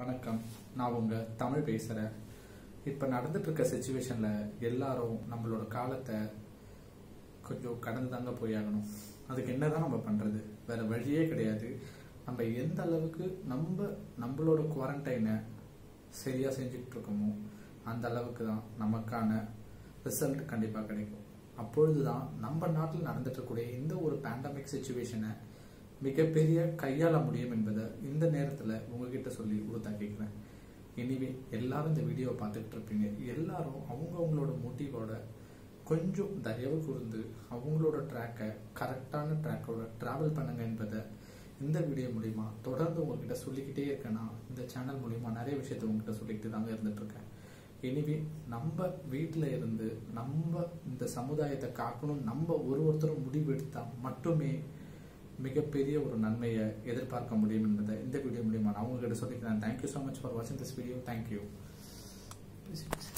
வணக்கம் நான் உங்க தமிழ் பேசுறேன் இப்ப நடந்துட்டு இருக்க சுச்சுவேஷன்ல எல்லாரும் நம்மளோட காலத்தை கொஞ்சம் கடந்து தாங்க போயாகணும் அதுக்கு என்னதான் நம்ம பண்றது வேற வழியே கிடையாது நம்ம எந்த அளவுக்கு நம்ம நம்மளோட குவாரண்டைனை சரியா செஞ்சுட்டு இருக்கோமோ அந்த அளவுக்கு தான் நமக்கான ரிசல்ட் கண்டிப்பா கிடைக்கும் அப்பொழுதுதான் நம்ம நாட்டில் நடந்துட்டு இருக்கக்கூடிய இந்த ஒரு பேண்டமிக் சுச்சுவேஷனை மிகப்பெரிய கையாள முடியும் என்பதை இந்த நேரத்தில் உங்ககிட்ட சொல்லி உறுத்தா கேட்குறேன் எனிவே எல்லாரும் இந்த வீடியோவை பார்த்துட்டு இருப்பீங்க எல்லாரும் அவங்கவுங்களோட மோட்டிவோட கொஞ்சம் தயவு கூர்ந்து அவங்களோட ட்ராக்கை கரெக்டான ட்ராக்கோட ட்ராவல் பண்ணுங்க என்பதை இந்த வீடியோ மூலிமா தொடர்ந்து உங்ககிட்ட சொல்லிக்கிட்டே இருக்கேன்னா இந்த சேனல் மூலிமா நிறைய விஷயத்தை உங்ககிட்ட சொல்லிக்கிட்டு தாங்க இருந்துட்டு இருக்கேன் எனிவே நம்ம வீட்டில் இருந்து நம்ம இந்த சமுதாயத்தை காக்கணும் நம்ம ஒரு ஒருத்தரும் முடிவெடுத்தா மட்டுமே மிகப்பெரிய ஒரு நன்மையை எதிர்பார்க்க முடியும் என்பதை இந்த வீடியோ மூலியமா நான் உங்ககிட்ட சொல்லிக்கிறேன் தேங்க்யூ ஸோ மச் ஃபார் வாட்சிங் திஸ் வீடியோ தேங்க்யூ